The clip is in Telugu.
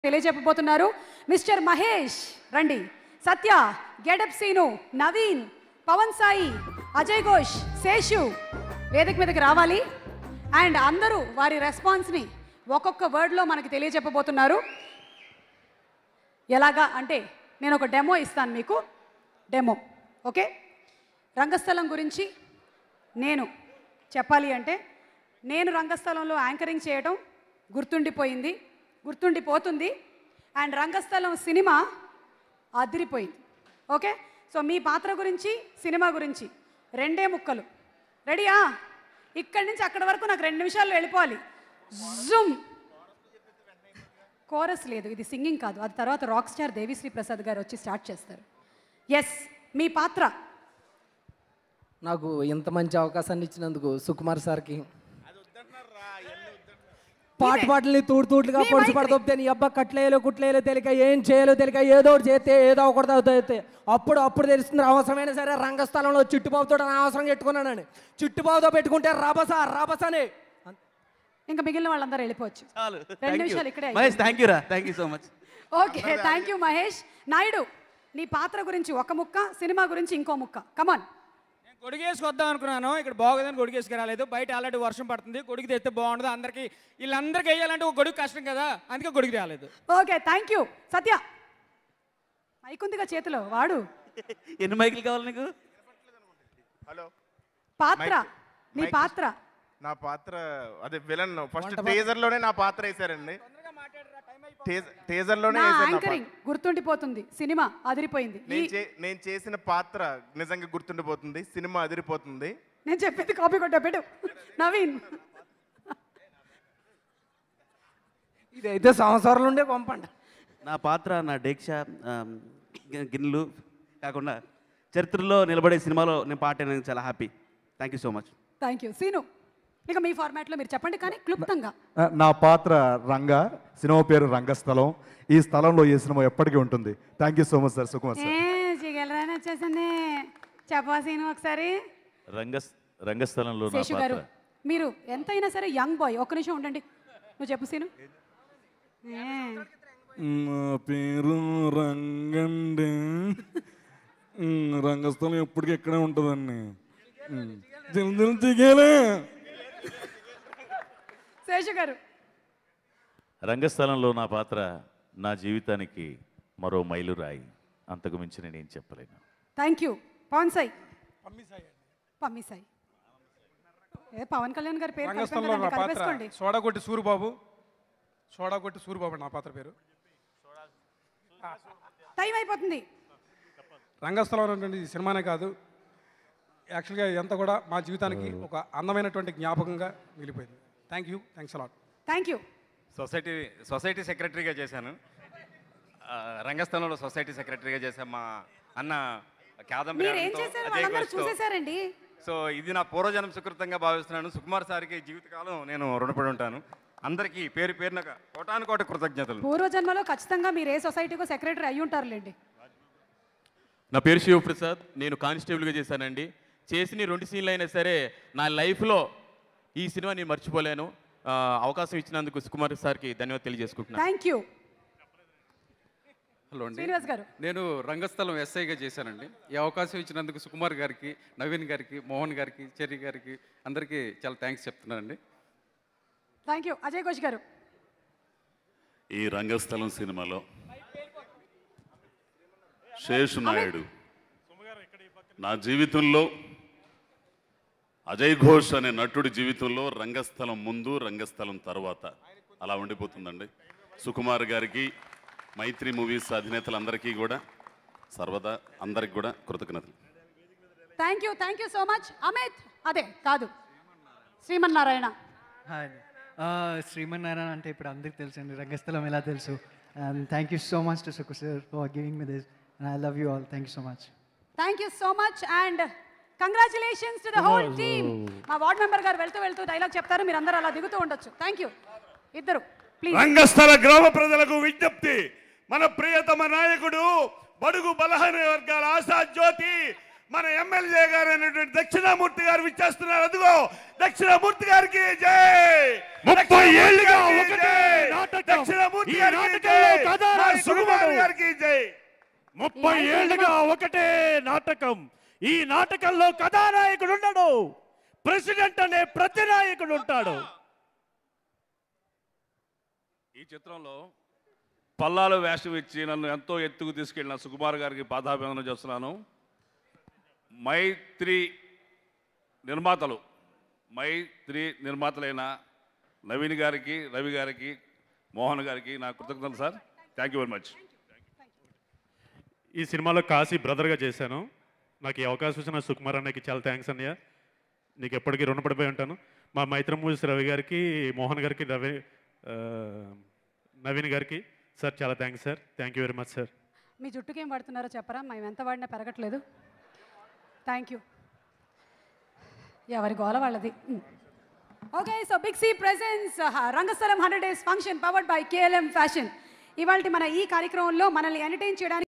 తెలియజెప్పబోతున్నారు మిస్టర్ మహేష్ రండి సత్య గెడప్ సీను నవీన్ పవన్ సాయి అజయ్ ఘోష్ శేషు వేదిక మీదకి రావాలి అండ్ అందరూ వారి రెస్పాన్స్ని ఒక్కొక్క వర్డ్లో మనకి తెలియజెప్పబోతున్నారు ఎలాగా అంటే నేను ఒక డెమో ఇస్తాను మీకు డెమో ఓకే రంగస్థలం గురించి నేను చెప్పాలి అంటే నేను రంగస్థలంలో యాంకరింగ్ చేయడం గుర్తుండిపోయింది గుర్తుండిపోతుంది అండ్ రంగస్థలం సినిమా అదిరిపోయింది ఓకే సో మీ పాత్ర గురించి సినిమా గురించి రెండే ముక్కలు రెడీయా ఇక్కడి నుంచి అక్కడి వరకు నాకు రెండు నిమిషాల్లో వెళ్ళిపోవాలి జుమ్ కోరస్ లేదు ఇది సింగింగ్ కాదు అది తర్వాత రాక్ స్టార్ దేవిశ్రీ ప్రసాద్ గారు వచ్చి స్టార్ట్ చేస్తారు ఎస్ మీ పాత్ర నాకు ఇంత మంచి అవకాశాన్ని ఇచ్చినందుకు సుకుమార్ సార్కి పాట పాటల్ని తూడు తూట్లుగా మీ పొడిచి మైక్ పడదొప్పితే నీ అబ్బా కట్లేయలో కుట్లేయలో తెలియక ఏం చేయాలో తెలియక ఏదో ఒకటి చేస్తే ఏదో ఒకటి అవుతుంది అప్పుడు అప్పుడు తెలుస్తుంది అవసరమైనా సరే రంగస్థలంలో చిట్టుబాబుతో అవసరం పెట్టుకున్నానని చిట్టుబాబుతో పెట్టుకుంటే రభస రభసనే ఇంకా మిగిలిన వాళ్ళందరూ వెళ్ళిపోవచ్చు చాలు రెండు నిమిషాలు ఇక్కడే మహేష్ థ్యాంక్ యూ రా thank you so much okay thank you Mahesh Naidu నీ పాత్ర గురించి ఒక ముక్క సినిమా గురించి ఇంకో ముక్క కమాన్ నేను గొడుగేసుకు వద్దాం అనుకున్నాను ఇక్కడ బాగోదని గొడుగేసుకు రాలేదు బయట ఆల్రెడీ వర్షం పడుతుంది గొడుగు తెస్తే బాగుండదు అందరికి వీళ్ళందరికీ వేయాలంటే ఒక గొడుగు కష్టం కదా అందుకే గొడుగు రాలేదు okay thank you Satya mike ఉందిగా చేతిలో వాడు ఎన్ని మైకులు కావాలి నీకు హలో పాత్ర మైక్- నీ మైక్ పాత్ర నా పాత్ర అదే విలన్ ఫస్ట్ టీజర్ లోనే నా పాత్ర వేశారండి టీజర్ లోనే నా వేశారు నా పాత్ర. యాంకరింగ్ గుర్తుండిపోతుంది సినిమా అదిరిపోయింది ఈ నేను చే- నేను చేసిన పాత్ర నిజంగా గుర్తుండిపోతుంది సినిమా అదిరిపోతుంది నేను చెప్పేది కాపీ కొట్టా పెట్టు నవీన్ ఇదైతే సంవత్సరాలు ఉండే కొంపండి నా పాత్ర నా డేక్ష ఆమ్, గి- గిన్నెలు కాకుండా చరిత్రలో నిలబడే సినిమాలో నేను పాట అయినందుకు చాలా happy thank you so much thank you Seenu ఇక మీ ఫార్మాట్లో మీరు చెప్పండి కానీ క్లుప్తంగా ఆ, నా పాత్ర రంగ సినిమా పేరు రంగస్థలం ఈ స్థలంలో ఈ సినిమా ఎప్పటికీ ఉంటుంది thank you so much sir Sukumar sir ఏ చిగలరాని వచ్చేసింది చెప్పా సీను ఒకసారి రంగ రంగస్థలంలో నా శేషు గారు పాత్ర మీరు ఎంతైనా సరే యంగ్ బాయ్ ఒక్క నిమిషం ఉండండి నువ్వు చెప్పు సీను ఏ, నా పేరు రంగండి ఉమ్, రంగస్థలం ఎప్పటికీ ఇక్కడే ఉంటుందండి ఉమ్, జల్దీ దిగేలే శేషు గారు రంగస్థలంలో నా పాత్ర నా జీవితానికి మరో మైలురాయి అంతకు మించి నేనేం చెప్పలేను థ్యాంక్ యూ పవన్ సాయి పమ్మి సాయి ఏ పవన్ కళ్యాణ్ గారి పేరు కలిపాం రంగస్థలంలో కదండి, నా పాత్ర కలిపేసుకోండి సోడాగొట్టి సూరిబాబు సోడాగొట్టి సూరిబాబు నా పాత్ర పేరు టైం అయిపోతుంది రంగస్థలం అనేటువంటి ఈ సినిమానే కాదు యాక్చువల్గా ఇదంతా కూడా మా జీవితానికి ఒక అందమైనటువంటి జ్ఞాపకంగా మిగిలిపోయింది thank you thanks a lot thank you society society సెక్రటరీగా చేశాను ఆ, రంగస్థలంలో సొసైటీ సెక్రటరీగా చేశాను మా అన్న కాదంబరి మీరు ఏం అన్నతో, చేశారు అజయ్ వాళ్ళందరూ ఘోష్తో. చూసేశారండి సో ఇది నా పూర్వజన్మ సుకృతంగా భావిస్తున్నాను సుకుమార్ సార్కి జీవితకాలం నేను రుణపడి ఉంటాను అందరికీ పేరు పేరున కోటాను కోట కృతజ్ఞతలు పూర్వజన్మలో ఖచ్చితంగా మీరు ఏ సొసైటీకో సెక్రటరీ అయ్యి ఉంటారులేండి నా పేరు శివప్రసాద్ నేను కానిస్టేబుల్గా చేశానండి చేసిన రెండు సీన్లు అయినా సరే నా లైఫ్లో ఈ సినిమా నేను మర్చిపోలేను ఆ, అవకాశం ఇచ్చినందుకు సుకుమార్ సార్కి ధన్యవాదాలు తెలియజేసుకుంటున్నాను థ్యాంక్ యూ హలో అండి శ్రీనివాస్ గారు నేను రంగస్థలం ఎస్ఐగా చేశానండి ఈ అవకాశం ఇచ్చినందుకు సుకుమార్ గారికి నవీన్ గారికి మోహన్ గారికి చెర్రి గారికి అందరికీ చాలా థ్యాంక్స్ చెప్తున్నానండి థ్యాంక్ యూ అజయ్ ఘోష్ గారు ఈ రంగస్థలం సినిమాలో శేషు నాయుడు నా జీవితంలో అజయ్ ఘోష్ అనే నటుడి జీవితంలో రంగస్థలం ముందు రంగస్థలం తర్వాత అలా ఉండిపోతుందండి సుకుమార్ గారికి మైత్రి మూవీస్ అధినేతలందరికీ కూడా సర్వదా అందరికి కూడా కృతజ్ఞతలు thank you thank you so much Amit అదే కాదు శ్రీమన్నారాయణ హాయ్ ఆ, శ్రీమన్నారాయణ అంటే ఇప్పుడు అందరికి తెలుసండి రంగస్థలం ఎలా తెలుసు and thank you so much to Suku sir for giving me this and I love you all thank you so much thank you so much and congratulations to the whole team మా వార్డ్ మెంబర్ గారు వెళ్తూ వెళ్తూ డైలాగ్ చెప్తారు మీరు అందరూ అలా దిగుతూ ఉండొచ్చు థ్యాంక్ యూ ఇద్దరు ప్లీజ్ రంగస్థల గ్రామ ప్రజలకు విజ్ఞప్తి మన ప్రియతమ నాయకుడు బడుగు బలహీన వర్గాల ఆశా జ్యోతి మన ఎమ్మెల్యే గారు అయినటువంటి దక్షిణామూర్తి గారు విచ్చేస్తున్నారు అదిగో దక్షిణామూర్తి గారికి జై ముప్పై ఏళ్ళుగా దక్షిణామూర్తి ఒకటే గారికి జై. నాటకం. దక్షిణామూర్తి ఈ గారికి నాటకంలో జై. మా కథానాయకుడు సుకుమార్ ఉన్నాడు. గారికి జై ముప్పై ఏళ్ళుగా ఒకటే నాటకం ఈ నాటకంలో కథానాయకుడు ఉండడు ప్రెసిడెంట్ అనే ప్రతి నాయకుడు ఉంటాడు ఈ చిత్రంలో పల్లాలు వేషం ఇచ్చి నన్ను ఎంతో ఎత్తుకు తీసుకెళ్ళిన సుకుమార్ గారికి పాదాభివందనం చేస్తున్నాను మైత్రి నిర్మాతలు మైత్రి నిర్మాతలైన నవీన్ గారికి రవి గారికి మోహన్ గారికి నా కృతజ్ఞతలు sir thank you very much ఈ సినిమాలో కాశీ బ్రదర్గా చేశాను నాకు ఈ అవకాశం ఇచ్చిన సుకుమార్ అన్నకి చాలా థ్యాంక్స్ అన్నయ్య నీకు ఎప్పటికీ రుణపడిపోయి ఉంటాను మా మైత్రం మూవీస్ రవి గారికి మోహన్ గారికి రవి ఆ, నవీన్ గారికి సార్ చాలా thanks sir thank you very much sir మీ జుట్టుకి ఏం పడుతున్నారో చెప్పరా మేము ఎంత వాడినా పెరగట్లేదు థ్యాంక్ యూ ఎవరి గోల వాళ్ళది okay so big C presents Rangasthalam hundred days function powered by KLM fashion ఇవాళ మన ఈ కార్యక్రమంలో మనల్ని ఎంటర్టైన్ చేయడానికి